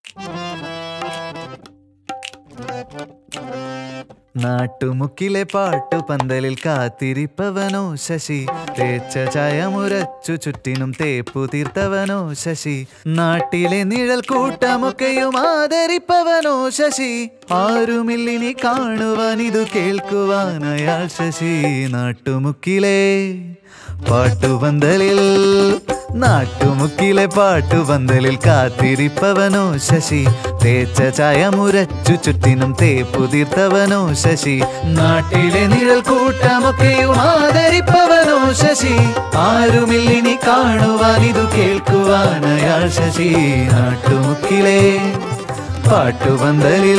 നാട്ടുമുക്കിലെ പാട്ടുപന്തലിൽ കാത്തിരിപ്പവനോ ശശി തേച്ച ചായമുരച്ചു ചുറ്റിനും തേപ്പു തീർത്തവനോ ശശി നാട്ടിലെ നിഴൽ കൂട്ടമൊക്കെയും ആദരിപ്പവനോ ശശി ആരുമില്ലിനി കാണുവാൻ ഇതു കേൾക്കുവാൻ അയാൾ ശശി നാട്ടുമുക്കിലെ പാട്ടുപന്തലിൽ നാട്ടുമുക്കിലെ പാട്ടുപന്തലിൽ കാത്തിരിപ്പവനോ ശശി തേച്ച ചായ മുരച്ചു ചുറ്റിനും തേപ്പു തീർത്തവനോ ശശി നാട്ടിലെ നിഴൽ കൂട്ടമൊക്കെയും ആദരിപ്പവനോ ശശി ആരുമില്ലിനി കാണുവാൻ ഇതു കേൾക്കുവാൻ അയാൾ ശശി നാട്ടുമുക്കിലെ പാട്ടുപന്തലിൽ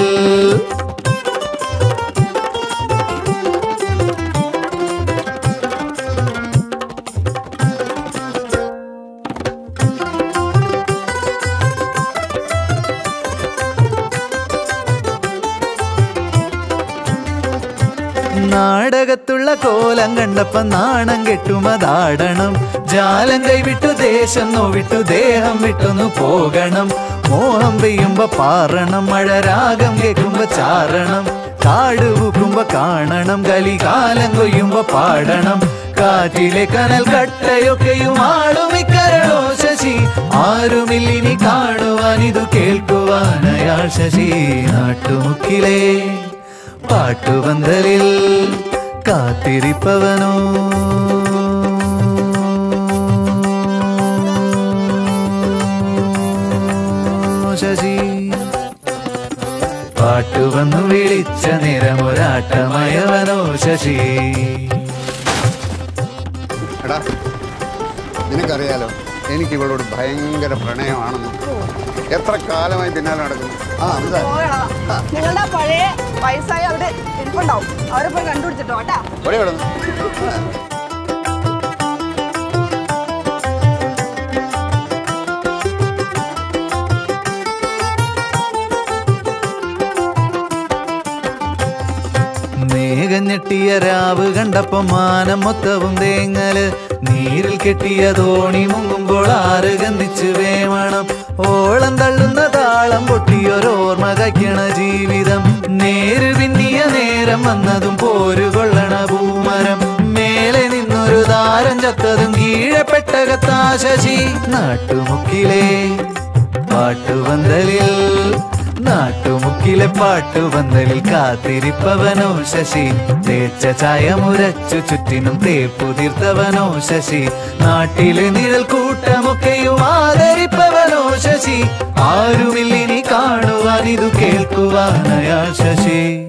നാടകത്തുള്ള കോലം കണ്ടപ്പ നാണം കെട്ടുമതാടണം ജാലം കൈവിട്ടു ദേശം നോവിട്ടു ദേഹം വിട്ടൊന്നു പോകണം മോഹം പെയ്യുമ്പോ പാറണം മഴ രാഗം കേൾക്കുമ്പോ ചാരണം കാട് പൂക്കുമ്പോ കാണണം കലികാലം കൊയ്യുമ്പോ പാടണം കാറ്റിലെ കനൽ കട്ടയൊക്കെയും ആളുമിക്കരളോ ശശി ആരുമില്ലിനി കാണുവാൻ ഇതു കേൾക്കുവാൻ അയാൾ ശശി നാട്ടുമുക്കിലേ പാട്ടുപന്തലിൽ കാത്തിരിപ്പവനോ ശശി പാട്ടുവന്നു വിളിച്ച നിറമൊരാട്ടമയവനോ ശശി എടാ നിനക്കറിയാലോ എനിക്ക് ഇവളോട് ഭയങ്കര പ്രണയമാണെന്ന് എത്ര കാലമായി പിന്നാലെ നടക്കുന്നു ആ അതാ പോകടാ. നിങ്ങളുടെ പഴയ വയസ്സായ അവിടെ ഇരിപ്പുണ്ടാവും അവരെ പോയി കണ്ടുപിടിച്ചിട്ടോ കേട്ടാ ഒരേ കിടന്നു മേഘം ഞെട്ടിയ രാവ് കണ്ടപ്പോ മാനം മൊത്തവും തേങ്ങല് നീരിൽ കെട്ടിയ തോണി മുങ്ങുമ്പോൾ ആറ് ഗന്ധിച്ച് വേമണം ഓളം തള്ളുന്ന താളം പൊട്ടിയൊരോർമ്മ കയ്ക്കണ ജീവിതം നേര് പിന്നിയ നേരം വന്നതും പോരു കൊള്ളണ പൂമരം മേലെ നിന്നൊരു താരം ചത്തതും കീഴെ പെട്ടകത്താ ശശി നാട്ടുമുക്കിലേ പാട്ടുപന്തലിൽ നാട്ടുമുക്കിലെ പാട്ടുപന്തലിൽ കാത്തിരിപ്പവനോ ശശി തേച്ച ചായ മുരച്ചു ചുറ്റിനും തേപ്പു തീർത്തവനോ ശശി നാട്ടിലെ നിഴൽ കൂട്ടമൊക്കെയും ആദരിപ്പവനോ ശശി ആരുമില്ലിനി കാണുവാൻ ഇതു കേൾക്കുവാൻ അയാൾ ശശി